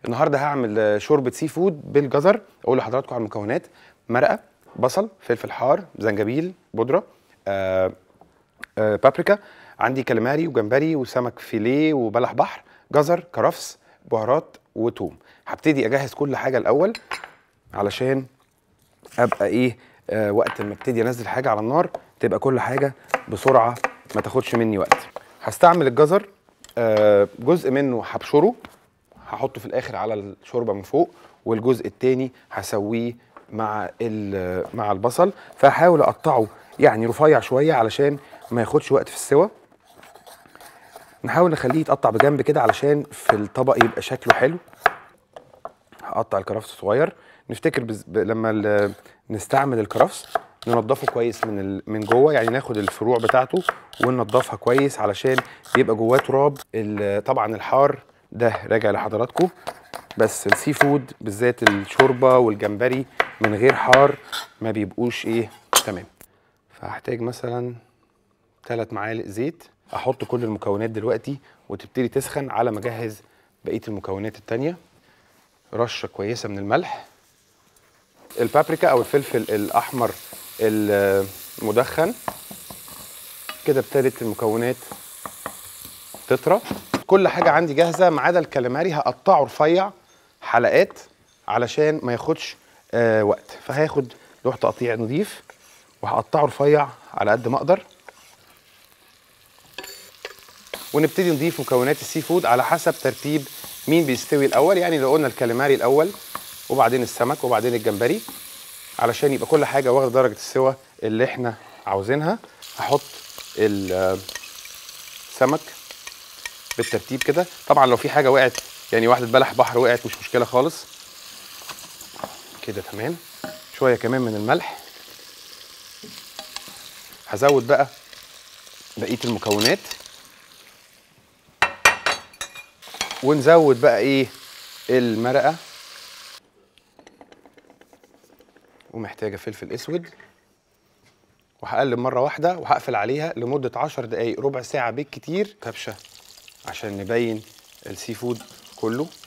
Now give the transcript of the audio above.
النهارده هعمل آه، شوربه سي فود بالجزر اقول لحضراتكم على المكونات مرقه بصل فلفل حار زنجبيل بودره آه آه بابريكا عندي كاليماري وجمبري وسمك فيليه وبلح بحر جزر كرفس بهارات وتوم هبتدي اجهز كل حاجه الاول علشان ابقى ايه آه وقت ما ابتدي انزل حاجه على النار تبقى كل حاجه بسرعه ما تاخدش مني وقت هستعمل الجزر آه جزء منه هبشره هحطه في الاخر على الشوربه من فوق والجزء التاني هسويه مع ال- مع البصل فهحاول اقطعه يعني رفيع شويه علشان ما ياخدش وقت في السوا نحاول نخليه يتقطع بجنب كده علشان في الطبق يبقى شكله حلو هقطع الكرفس صغير نفتكر بز... ب... لما ال... نستعمل الكرفس ننضفه كويس من ال... من جوه يعني ناخد الفروع بتاعته وننضفها كويس علشان يبقى جواه تراب ال... طبعا الحار ده راجع لحضراتكم بس السي فود بالذات الشوربه والجمبري من غير حار ما بيبقوش ايه تمام فهحتاج مثلا ثلاث معالق زيت احط كل المكونات دلوقتي وتبتدي تسخن على ما اجهز بقيه المكونات التانيه رشه كويسه من الملح البابريكا او الفلفل الاحمر المدخن كده ابتدت المكونات تطرى كل حاجه عندي جاهزه ما عدا الكاليماري هقطعه رفيع حلقات علشان ما ياخدش آه وقت فهاخد لوح تقطيع نضيف وهقطعه رفيع على قد ما اقدر ونبتدي نضيف مكونات السي فود على حسب ترتيب مين بيستوي الاول يعني لو قلنا الكاليماري الاول وبعدين السمك وبعدين الجمبري علشان يبقى كل حاجه واخده درجه السوا اللي احنا عاوزينها هحط السمك بالترتيب كده طبعا لو في حاجه وقعت يعني واحده بلح بحر وقعت مش مشكله خالص كده تمام شويه كمان من الملح هزود بقى بقيه المكونات ونزود بقى ايه المرقه ومحتاجه فلفل اسود وهقلب مره واحده وهقفل عليها لمده 10 دقائق ربع ساعه بالكتير كبشه عشان نبين السي فود كله